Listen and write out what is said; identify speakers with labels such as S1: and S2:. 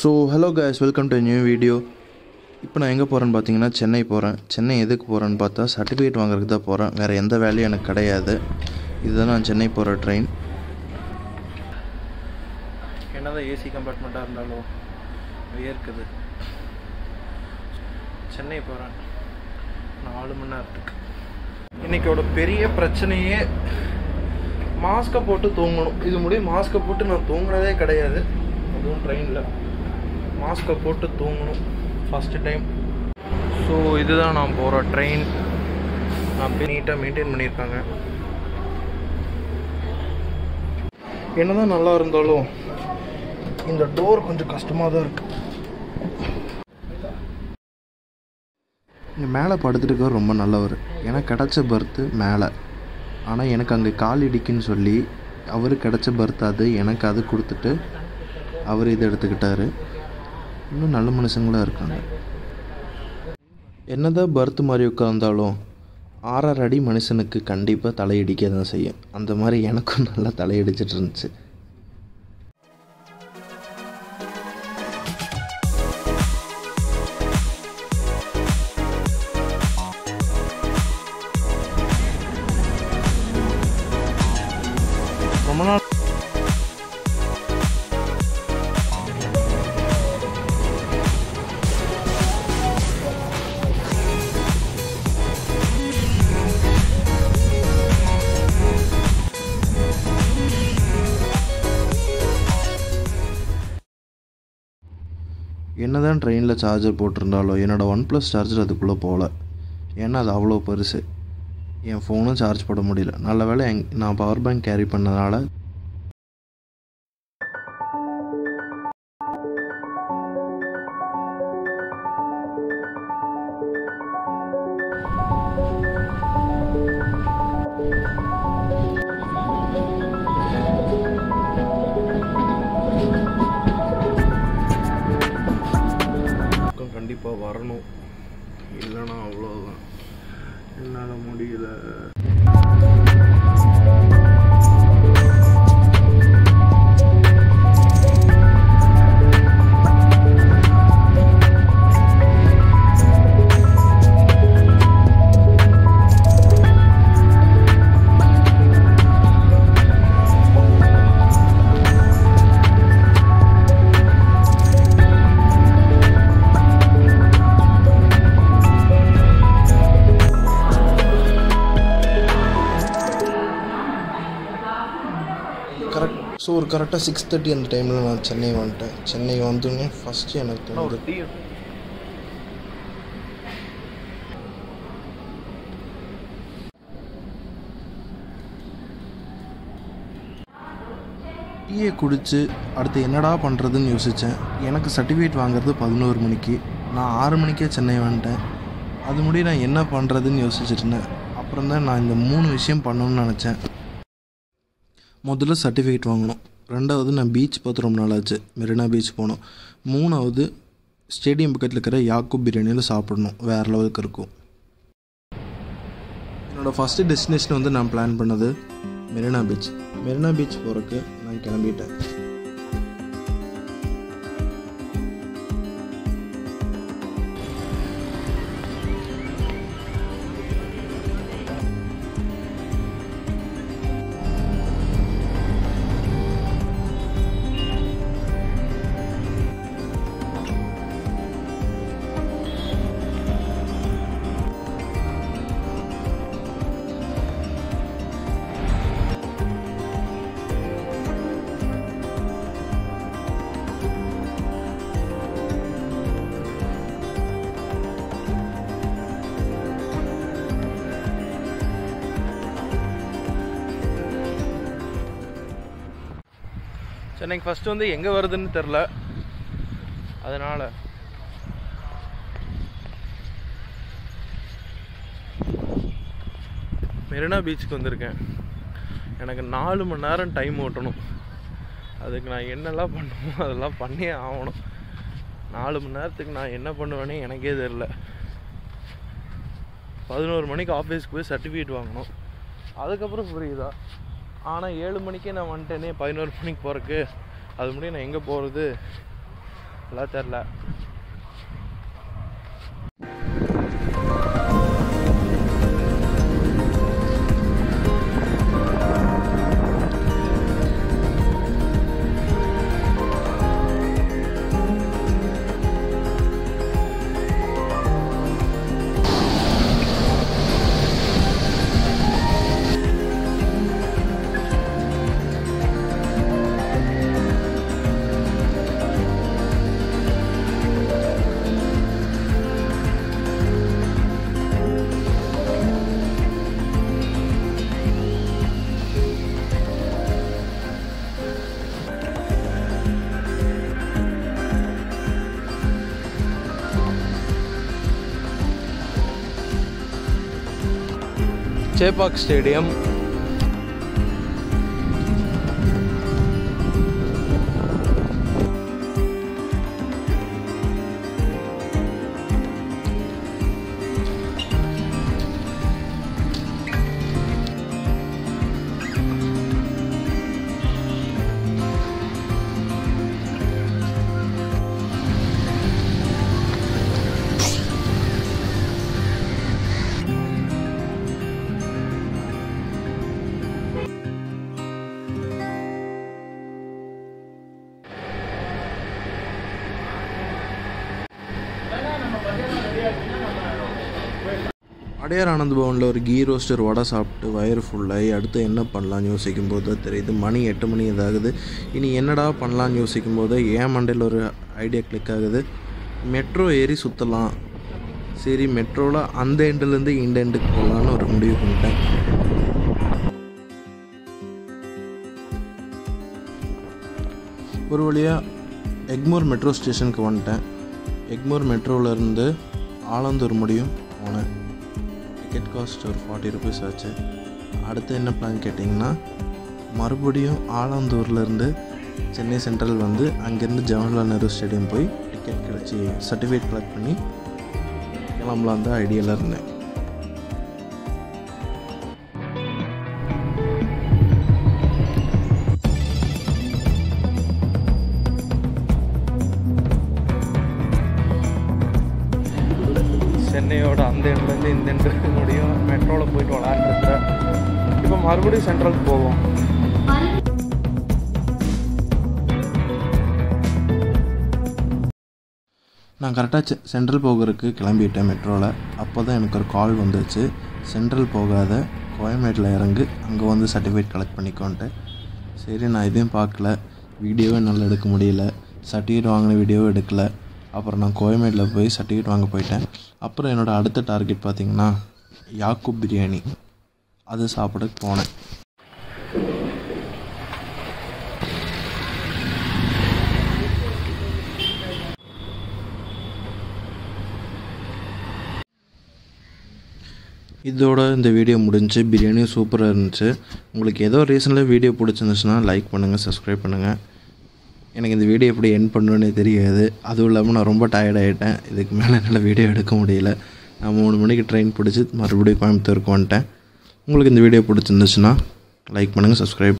S1: so hello guys welcome to new video இப்போ நான் எங்கே போகிறேன்னு பார்த்தீங்கன்னா சென்னை போகிறேன் சென்னை எதுக்கு போகிறேன்னு பார்த்தா சர்டிஃபிகேட் வாங்குறதுக்கு தான் போகிறேன் வேறு எந்த வேலையும் எனக்கு கிடையாது இதுதான் நான் சென்னை போகிற ட்ரெயின் என்னதான் ஏசி கம்பார்ட்மெண்ட்டாக இருந்தாலும் வியர்க்குது சென்னை போகிறேன் நாலு மணி நேரத்துக்கு இன்னைக்கோட பெரிய பிரச்சனையே மாஸ்க்கை போட்டு தூங்கணும் இது முடியும் மாஸ்க்கை போட்டு நான் தூங்குனதே கிடையாது அதுவும் ட்ரெயினில் மாஸ்க்கை போட்டு தூங்கணும் ஃபஸ்ட்டு டைம் ஸோ இதுதான் நான் போகிற ட்ரெயின் நான் நீட்டாக மெயின்டைன் பண்ணியிருக்காங்க என்னதான் நல்லா இருந்தாலும் இந்த டோர் கொஞ்சம் கஷ்டமாக தான் இருக்கு இங்கே மேலே படுத்துட்டு இருக்கவர் ரொம்ப நல்லவர் எனக்கு கிடச்ச பர்த்து மேலே ஆனால் எனக்கு அங்கே கால் இடிக்குன்னு சொல்லி அவருக்கு கிடச்ச பர்த் அது எனக்கு அது கொடுத்துட்டு அவர் இதை எடுத்துக்கிட்டாரு இன்னும் நல்ல மனுஷங்களாக இருக்காங்க என்னதான் பர்த் மாதிரி உட்காந்தாலும் ஆறாறு அடி மனுஷனுக்கு கண்டிப்பாக தலையடிக்க தான் செய்யும் அந்த மாதிரி எனக்கும் நல்லா தலையடிச்சிட்டு இருந்துச்சு ரொம்ப நாள் என்னதான் ட்ரெயினில் சார்ஜர் போட்டிருந்தாலும் என்னோடய ஒன் ப்ளஸ் சார்ஜர் அதுக்குள்ளே போகல ஏன்னா அது அவ்வளோ பெருசு என் ஃபோனும் சார்ஜ் போட முடியல நல்ல வேளை எங் நான் பவர் பேங்க் கேரி பண்ணதுனால பக்கம் கண்டிப்பாக வரணும் இல்லைன்னா அவ்வளோதான் என்னால் முடியல கரெக்ட் ஸோ ஒரு கரெக்டாக சிக்ஸ் தேர்ட்டி அந்த டைமில் நான் சென்னை வந்துட்டேன் சென்னை வந்தோடனே ஃபஸ்ட்டு எனக்கு தோணுது டீயை குடித்து அடுத்து என்னடா பண்ணுறதுன்னு யோசித்தேன் எனக்கு சர்டிஃபிகேட் வாங்குறது பதினோரு மணிக்கு நான் ஆறு மணிக்கே சென்னை வந்துட்டேன் அது முடி நான் என்ன பண்ணுறதுன்னு யோசிச்சுட்டு இருந்தேன் அப்புறம் தான் நான் இந்த மூணு விஷயம் பண்ணணும்னு நினச்சேன் முதல்ல சர்டிஃபிகேட் வாங்கணும் ரெண்டாவது நான் பீச் பார்த்து ரொம்ப நாளாச்சு மெரினா பீச் போனோம் மூணாவது ஸ்டேடியம் பக்கத்தில் இருக்கிற யாக்கூப் பிரியாணியில் சாப்பிடணும் வேறு லெவலுக்கு இருக்கும் என்னோடய ஃபஸ்ட்டு டெஸ்டினேஷன் வந்து நான் பிளான் பண்ணது மெரினா பீச் மெரினா பீச் போகிறக்கு நான் கிளம்பிட்டேன் சென்னைக்கு ஃபஸ்ட்டு வந்து எங்கே வருதுன்னு தெரில அதனால் மெரினா பீச்சுக்கு வந்திருக்கேன் எனக்கு நாலு மணி நேரம் டைம் ஓட்டணும் அதுக்கு நான் என்னெல்லாம் பண்ணுமோ அதெல்லாம் பண்ணியே ஆகணும் நாலு மணி நேரத்துக்கு நான் என்ன பண்ணுவேனே எனக்கே தெரில பதினோரு மணிக்கு ஆஃபீஸ்க்கு போய் சர்டிஃபிகேட் வாங்கணும் அதுக்கப்புறம் புரியுதா ஆனால் ஏழு மணிக்கே நான் வந்துட்டேனே பதினோரு மணிக்கு போகிறக்கு அது முடியும் நான் எங்கே போகிறது
S2: அதெல்லாம் தெரில சேப்பாக் ஸ்டேடியம்
S1: அடையார் ஆனந்த் பவனில் ஒரு கீ ரோஸ்டர் வடை சாப்பிட்டு வயிறு ஃபுல்லாகி அடுத்து என்ன பண்ணலான்னு யோசிக்கும் போது தான் தெரியுது மணி எட்டு மணி இதாகுது இனி என்னடா பண்ணலான்னு யோசிக்கும் போது ஏன் மண்டையில் ஒரு ஐடியா கிளிக் ஆகுது மெட்ரோ ஏறி சுற்றலாம் சரி மெட்ரோவில் அந்த எண்டுலேருந்து இந்த எண்டுக்கு போகலான்னு ஒரு முடிவு பண்ணிட்டேன் ஒரு வழியாக எக்மோர் மெட்ரோ ஸ்டேஷனுக்கு வந்துட்டேன் எக்மோர் மெட்ரோவிலேருந்து ஆலந்தூர் முடியும் போனேன் டிக்கெட் காஸ்ட் ஒரு ஃபார்ட்டி ருபீஸ் ஆச்சு அடுத்து என்ன பிளான் கேட்டிங்கன்னா மறுபடியும் ஆலந்தூர்லேருந்து சென்னை சென்ட்ரல் வந்து அங்கேருந்து ஜவஹர்லால் நேரு ஸ்டேடியம் போய் டிக்கெட் கிடச்சி சர்டிஃபிகேட் கலெக்ட் பண்ணி கிளம்பலாம் தான் ஐடியாவில் இருந்தேன்
S2: சென்னையோட அந்த எண்ட்லேருந்து இந்த எண்டுக்கு முடியும் மெட்ரோவில் போயிட்டு விளாண்டுருக்குறேன் இப்போ மறுபடியும் சென்ட்ரலுக்கு போவோம்
S1: நான் கரெக்டாக சென்ட்ரல் போகிறதுக்கு கிளம்பிட்டேன் மெட்ரோவில் அப்போ தான் எனக்கு ஒரு கால் வந்துச்சு சென்ட்ரல் போகாத கோயம்பேட்டில் இறங்கு அங்கே வந்து சர்டிஃபிகேட் கலெக்ட் பண்ணிக்கோன்ட்டு சரி நான் இதையும் பார்க்கல வீடியோவே என்னால் எடுக்க முடியல சர்டிஃபிகேட் வாங்கின வீடியோவும் எடுக்கல அப்புறம் நான் கோயம்பேட்டில் போய் சர்டிஃபிகேட் வாங்க போயிட்டேன் அப்புறம் என்னோடய அடுத்த டார்கெட் பார்த்திங்கன்னா யாக்கூப் பிரியாணி அது சாப்பிட போனேன் இதோட இந்த வீடியோ முடிஞ்சு பிரியாணியும் சூப்பராக இருந்துச்சு உங்களுக்கு ஏதோ ரீசனில் வீடியோ பிடிச்சிருந்துச்சுன்னா லைக் பண்ணுங்கள் சப்ஸ்கிரைப் பண்ணுங்கள் எனக்கு இந்த வீடியோ எப்படி என் பண்ணுன்னே தெரியாது அதுவும் இல்லாமல் நான் ரொம்ப டயர்ட் ஆகிட்டேன் இதுக்கு மேலே என்னால் வீடியோ எடுக்க முடியல நான் மூணு மணிக்கு ட்ரெயின் பிடிச்சி மறுபடியும் கோயம்புத்தூருக்கு வந்துட்டேன் உங்களுக்கு இந்த வீடியோ பிடிச்சிருந்துச்சுன்னா லைக் பண்ணுங்கள் சப்ஸ்கிரைப்